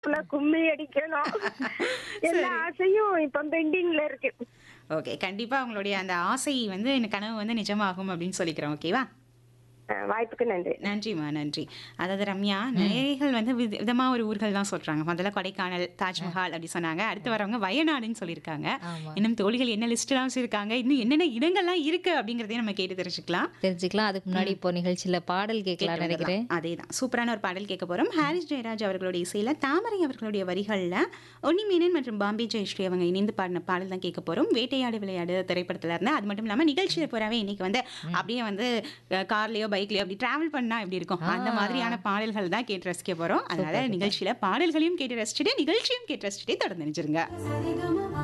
நான் கும்மி அடிக்கணும் எல்லா ஆசையும் இப்ப பெண்டிங்ல இருக்கு ஓகே கண்டிப்பா உங்களுடைய அந்த ஆசை வந்து இந்த கனவு வந்து நிஜமாகும் அப்படின்னு சொல்லிக்கிறோம் ஓகேவா அஹ் வாய்ப்புக்கு நன்றி நன்றிம்மா நன்றி அதாவது ரம்யா நேயர்கள் வந்து வித விதமா ஒரு ஊர்கள் தான் சொல்றாங்க முதல்ல கொடைக்கானல் தாஜ்மஹால் அப்படி சொன்னாங்க அடுத்து வரவங்க வயநாடுன்னு சொல்லியிருக்காங்க ஆமா இன்னும் தோழிகள் என்ன லிஸ்ட்லாம் வச்சிருக்காங்க இன்னும் என்னென்ன இடங்கள்லாம் இருக்கு அப்படிங்கறதையும் நம்ம கேட்டு தெரிஞ்சுக்கலாம் தெரிஞ்சுக்கலாம் அதுக்கு முன்னாடி இப்போ நிகழ்ச்சியில பாடல் கேட்கலாம் நினைக்கிறேன் அதேதான் சூப்பரான ஒரு பாடல் கேட்க போறோம் ஹாரிஸ் ஜெயராஜ் அவர்களுடைய இசையில தாமரை அவர்களுடைய வரிகள்ல ஒன்னி மேனன் மற்றும் பாம்பே ஜெயஸ்ரீ அவங்க இணைந்து பாடின பாடல் தான் கேட்க போறோம் வேட்டையாடு விளையாடு திரைப்படத்துல இருந்து அது மட்டும் இல்லாம நிகழ்ச்சியில போறவே இன்னைக்கு வந்து அப்படியே வந்து அஹ், கார்லயோ பைக்லயோ அப்படி டிராவல் பண்ணா எப்படி இருக்கும் அந்த மாதிரியான பாடல்கள் தான் கேட்டு ரசிக்க போறோம் அதனால நிகழ்ச்சியில பாடல்களையும் கேட்டு ரசிச்சுட்டு நிகழ்ச்சியும் கேட்டு ரசிச்சுட்டே தொடர்ந்து நினைச்சிருங்க